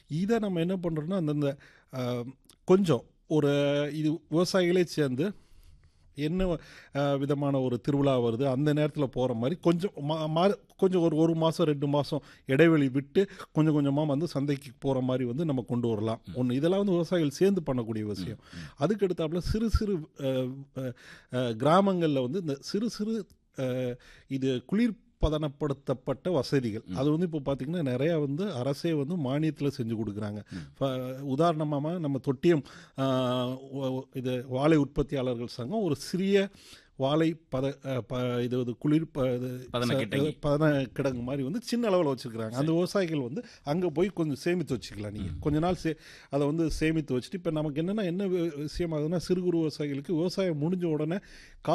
இதை நம்ம என்ன பண்ணுறோம்னா அந்தந்த அஹ், கொஞ்சம் ஒரு இது விவசாயிகளே சேர்ந்து என்ன அஹ், விதமான ஒரு திருவிழா வருது அந்த நேரத்தில் போகிற மாதிரி கொஞ்சம் மா- மா- கொஞ்சம் ஒரு ஒரு மாதம் ரெண்டு மாதம் இடைவெளி விட்டு கொஞ்சம் கொஞ்சமாக வந்து சந்தைக்கு போகிற மாதிரி வந்து நம்ம கொண்டு வரலாம் ஒன்று இதெல்லாம் வந்து விவசாயிகள் சேர்ந்து பண்ணக்கூடிய விஷயம் அதுக்கு அடுத்தாப்புல சிறு சிறு அஹ், அஹ், அஹ், கிராமங்களில் வந்து இந்த சிறு சிறு அஹ், இது குளிர் பதனப்படுத்தப்பட்ட வசதிகள் அது வந்து இப்போ பார்த்திங்கன்னா நிறையா வந்து அரசே வந்து மானியத்தில் செஞ்சு கொடுக்குறாங்க உதாரணமாக நம்ம தொட்டியம் ஆஹ், ஒ- ஒ- இது வாழை உற்பத்தியாளர்கள் சங்கம் ஒரு சிறிய வாழை பத அஹ், ப இது இது குளிர் ப இது பதன ச- கிடங்கு. பதன கிடங்கு மாதிரி வந்து சின்ன அளவில் வச்சுருக்கிறாங்க அந்த விவசாயிகள் வந்து அங்கே போய் கொஞ்சம் சேமித்து வச்சுக்கலாம் நீங்கள் கொஞ்ச நாள் சே அதை வந்து சேமித்து வச்சுட்டு இப்போ நமக்கு என்னென்னா என்ன வி- விஷயம் ஆகுதுன்னா சிறு குறு விவசாயிகளுக்கு விவசாயம் முடிஞ்ச உடனே